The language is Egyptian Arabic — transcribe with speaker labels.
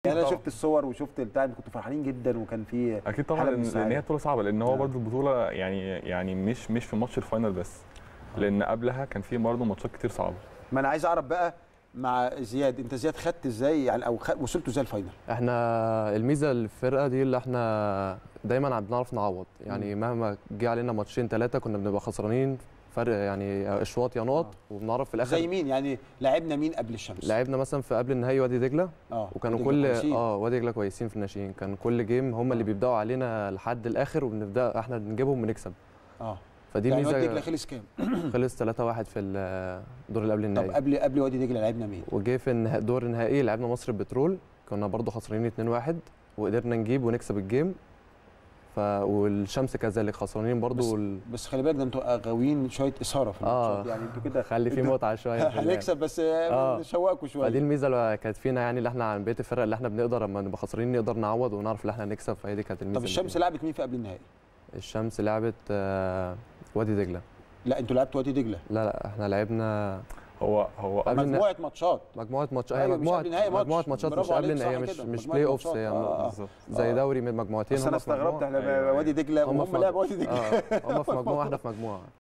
Speaker 1: يعني انا
Speaker 2: طبعاً.
Speaker 1: شفت الصور وشفت البتاع كنتوا فرحانين جدا وكان في
Speaker 3: اكيد طبعا
Speaker 1: حالة من
Speaker 3: لان
Speaker 1: السعادة.
Speaker 3: لأن هي بطوله صعبه لان هو
Speaker 1: آه.
Speaker 3: برضو البطوله يعني يعني مش مش في ماتش الفاينل بس لان قبلها كان في برضه ماتشات كتير صعبه
Speaker 1: ما انا عايز اعرف بقى مع زياد انت زياد خدت ازاي يعني او خ... وصلتوا ازاي الفاينل
Speaker 4: احنا الميزه اللي في الفرقه دي اللي احنا دايما عم بنعرف نعوض يعني مهما جه علينا ماتشين ثلاثه كنا بنبقى خسرانين فرق يعني اشواط يا نقط وبنعرف في الاخر
Speaker 1: زي مين يعني لعبنا مين قبل الشمس
Speaker 4: لعبنا مثلا في قبل النهائي وادي دجله
Speaker 1: اه
Speaker 4: وكانوا
Speaker 1: دجلة
Speaker 4: كل
Speaker 1: كويسين.
Speaker 4: اه وادي دجله كويسين في الناشئين كان كل جيم هم اللي
Speaker 1: آه.
Speaker 4: بيبداوا علينا لحد الاخر وبنبدا احنا بنجيبهم بنكسب
Speaker 1: اه
Speaker 4: فدي
Speaker 1: يعني وادي دجله
Speaker 4: الميزه
Speaker 1: خلص كام
Speaker 4: خلص 3-1 في الدور اللي قبل
Speaker 1: طب
Speaker 4: النهائي
Speaker 1: قبل قبل وادي دجله لعبنا مين
Speaker 4: وجه في النها- دور النهائي لعبنا مصر البترول كنا برضو خسرانين 2-1 وقدرنا نجيب ونكسب الجيم ف والشمس كذلك خسرانين برضو
Speaker 1: بس-
Speaker 4: وال...
Speaker 1: بس خلي بالك ده انتوا غاويين شويه اثاره في
Speaker 4: آه.
Speaker 1: الماتشات يعني انتوا كده
Speaker 4: خلي في
Speaker 1: انتوا
Speaker 4: متعه شويه في اللعب.
Speaker 1: هنكسب بس
Speaker 4: آه.
Speaker 1: نشوقكم شويه
Speaker 4: فدي الميزه اللي كانت فينا يعني اللي احنا عن بقيه الفرق اللي احنا بنقدر لما نبقى خسرانين نقدر نعوض ونعرف ان احنا نكسب فهي دي كانت الميزه
Speaker 1: طب
Speaker 4: اللي
Speaker 1: الشمس
Speaker 4: فينا.
Speaker 1: لعبت مين في قبل النهائي
Speaker 4: الشمس لعبت آه، وادي دجله
Speaker 1: لا انتوا لعبتوا وادي دجله
Speaker 4: لا لا احنا لعبنا
Speaker 3: هو هو
Speaker 4: قبل النهائي.
Speaker 1: مجموعه ماتشات
Speaker 4: مجموعه ماتشات هي
Speaker 1: أيوة، مش
Speaker 4: مجموعه
Speaker 1: قبل النهائي ماتش.
Speaker 4: مجموعه ماتشات
Speaker 1: برافو
Speaker 4: مش قبل
Speaker 1: عليك،
Speaker 4: النهائي
Speaker 1: صح
Speaker 4: مش
Speaker 1: كده،
Speaker 4: مش
Speaker 1: مجموعة
Speaker 4: بلاي اوفس
Speaker 1: ماتشات.
Speaker 4: هي
Speaker 1: آه، آه.
Speaker 3: بالظبط
Speaker 4: زي
Speaker 1: آه.
Speaker 4: دوري من مجموعتين
Speaker 1: بس انا
Speaker 4: هم في مجموعة.
Speaker 1: استغربت احنا
Speaker 3: أيوة، أيوة.
Speaker 1: وادي دجله
Speaker 4: هم
Speaker 1: وهم
Speaker 4: في
Speaker 1: لعبوا وادي دجله
Speaker 4: اه هم في مجموعه واحده في مجموعه